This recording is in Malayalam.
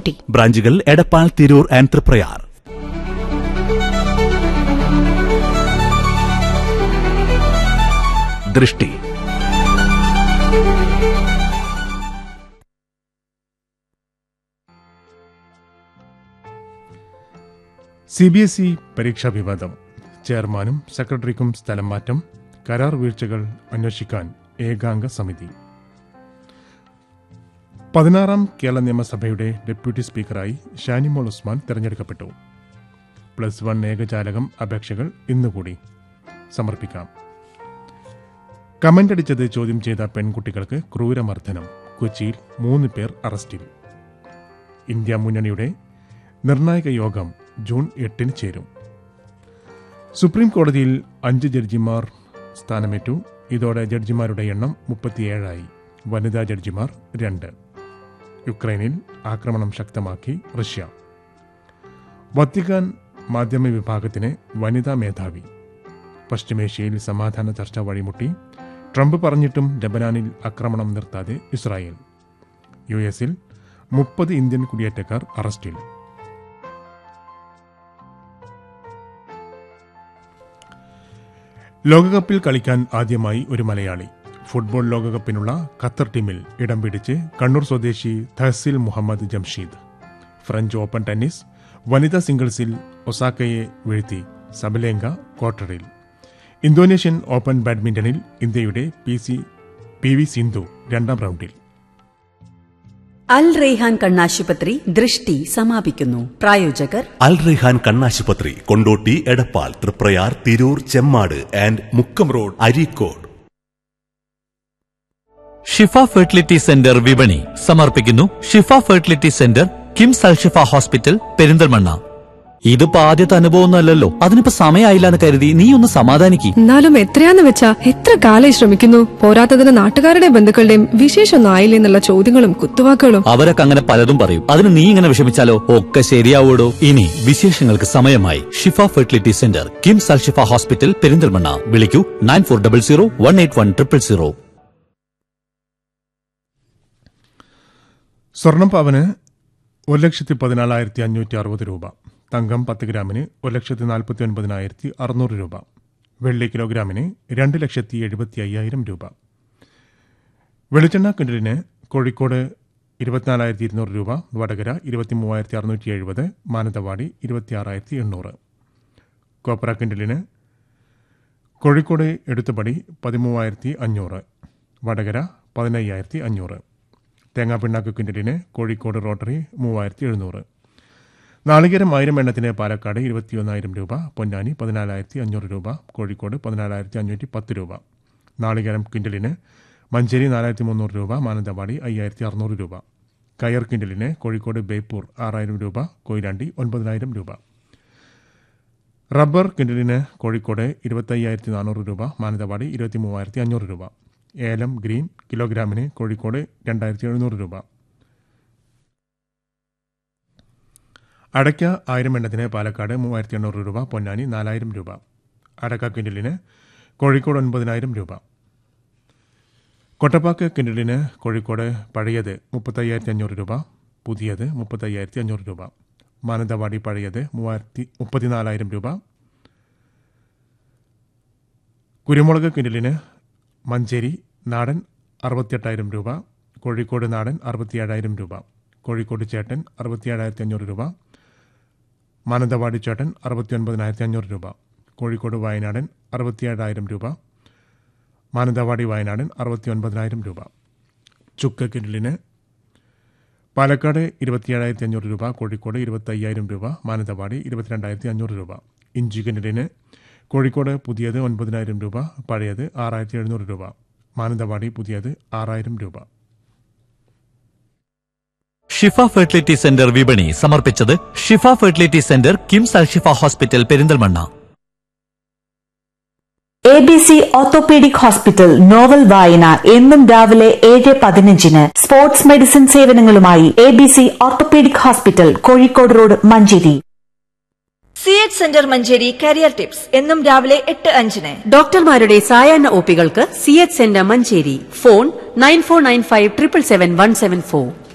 കൊണ്ടോട്ടി ബ്രാഞ്ചുകൾ എടപ്പാൾ തിരൂർ ആൻഡ് തൃപ്രയാർ ദൃഷ്ടി സി ബി എസ് ഇ പരീക്ഷാ വിവാദം ചെയർമാനും സെക്രട്ടറിക്കും സ്ഥലം മാറ്റം കരാർ വീഴ്ചകൾ അന്വേഷിക്കാൻ ഏകാംഗ സമിതി പതിനാറാം കേരള നിയമസഭയുടെ ഡെപ്യൂട്ടി സ്പീക്കറായി ഷാനിമോൾ ഉസ്മാൻ തെരഞ്ഞെടുക്കപ്പെട്ടു പ്ലസ് വൺ ഏകജാലകം അപേക്ഷകൾ ഇന്നുകൂടി സമർപ്പിക്കാം കമന്റ് അടിച്ചത് ചോദ്യം ചെയ്ത പെൺകുട്ടികൾക്ക് ക്രൂരമർദ്ദനം കൊച്ചിയിൽ മൂന്ന് പേർ അറസ്റ്റിൽ ഇന്ത്യ മുന്നണിയുടെ നിർണായക യോഗം ജൂൺ എട്ടിന് ചേരും സുപ്രീം കോടതിയിൽ അഞ്ച് ജഡ്ജിമാർ സ്ഥാനമേറ്റു ഇതോടെ ജഡ്ജിമാരുടെ എണ്ണം മുപ്പത്തിയേഴായി വനിതാ ജഡ്ജിമാർ രണ്ട് യുക്രൈനിൽ ആക്രമണം ശക്തമാക്കി റഷ്യ വത്തിക്കാൻ മാധ്യമ വിഭാഗത്തിന് വനിതാ മേധാവി പശ്ചിമേഷ്യയിൽ സമാധാന ചർച്ച വഴിമുട്ടി ട്രംപ് പറഞ്ഞിട്ടും ലബനാനിൽ ആക്രമണം നിർത്താതെ ഇസ്രായേൽ യു എസിൽ മുപ്പത് ഇന്ത്യൻ കുടിയേറ്റക്കാർ അറസ്റ്റിൽ ലോകകപ്പിൽ കളിക്കാൻ ആദ്യമായി ഒരു മലയാളി ഫുട്ബോൾ ലോകകപ്പിനുള്ള ഖത്തർ ടീമിൽ ഇടം പിടിച്ച് കണ്ണൂർ സ്വദേശി Tahsil Muhammad Jamsheed French open tennis വനിതാ സിംഗിൾസിൽ ഒസാക്കയെ വീഴ്ത്തി സബലേങ്ക ക്വാർട്ടറിൽ ഇന്തോനേഷ്യൻ ഓപ്പൺ ബാഡ്മിന്റണിൽ ഇന്ത്യയുടെ P C P V Sindhu രണ്ടാം റൗണ്ടിൽ അൽ റെയ്ഹാൻ കണ്ണാശുപത്രി ദൃഷ്ടി സമാപിക്കുന്നു പ്രായോജകർ അൽ റിഹാൻ കണ്ണാശുപത്രി Kondotty Edappal Triprayar Tirur Chemmad and Mukkam road Areekode Shifa fertility centre വിപണി സമർപ്പിക്കുന്നു Shifa fertility centre KIMS Alshifa hospital Perinthalmanna ഇതിപ്പോ ആദ്യത്തെ അനുഭവമൊന്നുമല്ലല്ലോ അതിനിപ്പോ സമയമായില്ല എന്ന് കരുതി നീ ഒന്ന് സമാധാനിക്ക് എന്നാലും എത്രയാന്ന് വെച്ചാ എത്ര കാലായി ശ്രമിക്കുന്നു പോരാത്തതിന് നാട്ടുകാരുടെയും ബന്ധുക്കളുടെയും വിശേഷമൊന്നും ആയില്ലേ എന്നുള്ള ചോദ്യങ്ങളും കുത്തുവാക്കുകളും അവരൊക്കെ അങ്ങനെ പലതും പറയും അതിന് നീ ഇങ്ങനെ വിഷമിച്ചാലോ ഒക്കെ ശരിയാവൂടോ ഇനി വിശേഷങ്ങൾക്ക് സമയമായി Shifa fertility centre KIMS Alshifa hospital Perinthalmanna വിളിക്കൂ nine four double zero one eight one triple zero സ്വർണം പവന് ഒരു ലക്ഷത്തി പതിനാലായിരത്തി അഞ്ഞൂറ്റി അറുപത് രൂപ തങ്കം പത്ത് ഗ്രാമിന് ഒരു ലക്ഷത്തി നാൽപ്പത്തി ഒൻപതിനായിരത്തി അറുന്നൂറ് രൂപ വെള്ളി കിലോഗ്രാമിന് രണ്ട് ലക്ഷത്തി എഴുപത്തി അയ്യായിരം രൂപ വെളിച്ചെണ്ണ കിണ്ടലിന് കോഴിക്കോട് ഇരുപത്തിനാലായിരത്തി ഇരുന്നൂറ് രൂപ വടകര ഇരുപത്തി മൂവായിരത്തി അറുന്നൂറ്റി എഴുപത് മാനന്തവാടി ഇരുപത്തിയാറായിരത്തി എണ്ണൂറ് കോപ്പറ കിണ്ടലിന് കോഴിക്കോട് എടുത്തുപടി പതിമൂവായിരത്തി അഞ്ഞൂറ് വടകര പതിനയ്യായിരത്തി അഞ്ഞൂറ് തേങ്ങാപ്പിണ്ണാക്ക് ക്വിൻ്റലിന് കോഴിക്കോട് റോട്ടറി മൂവായിരത്തി എഴുന്നൂറ് നാളികേരം ആയിരം എണ്ണത്തിന് പാലക്കാട് ഇരുപത്തിയൊന്നായിരം രൂപ പൊന്നാനി പതിനാലായിരത്തി അഞ്ഞൂറ് രൂപ കോഴിക്കോട് പതിനാലായിരത്തി അഞ്ഞൂറ്റി പത്ത് രൂപ നാളികേരം ക്വിൻ്റലിന് മഞ്ചേരി നാലായിരത്തി മുന്നൂറ് രൂപ മാനന്തവാടി അയ്യായിരത്തി അറുന്നൂറ് രൂപ കയർ ക്വിൻ്റലിന് കോഴിക്കോട് ബേപ്പൂർ ആറായിരം രൂപ കൊയിലാണ്ടി ഒൻപതിനായിരം രൂപ റബ്ബർ ക്വിൻ്റലിന് കോഴിക്കോട് ഇരുപത്തയ്യായിരത്തി നാനൂറ് രൂപ മാനന്തവാടി ഇരുപത്തി മൂവായിരത്തി അഞ്ഞൂറ് രൂപ ഏലം ഗ്രീൻ കിലോഗ്രാമിന് കോഴിക്കോട് രണ്ടായിരത്തി എഴുന്നൂറ് രൂപ അടയ്ക്ക ആയിരം എണ്ണത്തിന് പാലക്കാട് മൂവായിരത്തി എണ്ണൂറ് രൂപ പൊന്നാനി നാലായിരം രൂപ അടക്ക കിൻഡലിന് കോഴിക്കോട് ഒൻപതിനായിരം രൂപ കൊട്ടപ്പാക്ക് കിൻഡലിന് കോഴിക്കോട് പഴയത് മുപ്പത്തയ്യായിരത്തി അഞ്ഞൂറ് രൂപ പുതിയത് മുപ്പത്തയ്യായിരത്തി അഞ്ഞൂറ് രൂപ മാനന്തവാടി പഴയത് മൂവായിരത്തി മുപ്പത്തിനാലായിരം രൂപ കുരുമുളക് കിൻഡലിന് മഞ്ചേരി നാടൻ അറുപത്തിയെട്ടായിരം രൂപ കോഴിക്കോട് നാടൻ അറുപത്തിയേഴായിരം രൂപ കോഴിക്കോട് ചേട്ടൻ അറുപത്തിയേഴായിരത്തി അഞ്ഞൂറ് രൂപ മാനന്തവാടി ചേട്ടൻ അറുപത്തിയൊൻപതിനായിരത്തി അഞ്ഞൂറ് രൂപ കോഴിക്കോട് വയനാടൻ അറുപത്തിയേഴായിരം രൂപ മാനന്തവാടി വയനാടൻ അറുപത്തിയൊൻപതിനായിരം രൂപ ചുക്ക് കിൻഡലിന് പാലക്കാട് ഇരുപത്തിയേഴായിരത്തി അഞ്ഞൂറ് രൂപ കോഴിക്കോട് ഇരുപത്തയ്യായിരം രൂപ മാനന്തവാടി ഇരുപത്തിരണ്ടായിരത്തി അഞ്ഞൂറ് രൂപ ഇഞ്ചി കിൻഡലിന് കോഴിക്കോട് പുതിയത് ഒൻപതിനായിരം രൂപ പഴയത് ആറായിരത്തി എഴുന്നൂറ് രൂപ മാനന്തവാടി പുതിയത് ആറായിരം രൂപ ഷിഫ ഫെർട്ടിലിറ്റി സെന്റർ വിപണി സമർപ്പിച്ചത് Shifa fertility centre KIMS Alshifa hospital Perinthalmanna A B C orthopaedic hospital novel വായന എന്നും രാവിലെ ഏഴ് പതിനഞ്ചിന് സ്പോർട്സ് മെഡിസിൻ സേവനങ്ങളുമായി A B C orthopaedic hospital Kozhikode road Manjeri C H centre Manjeri career tips എന്നും രാവിലെ എട്ട് അഞ്ചിന് ഡോക്ടർമാരുടെ സായാഹ്ന ഒപികൾക്ക് C H centre Manjeri phone nine four nine five triple seven one seven four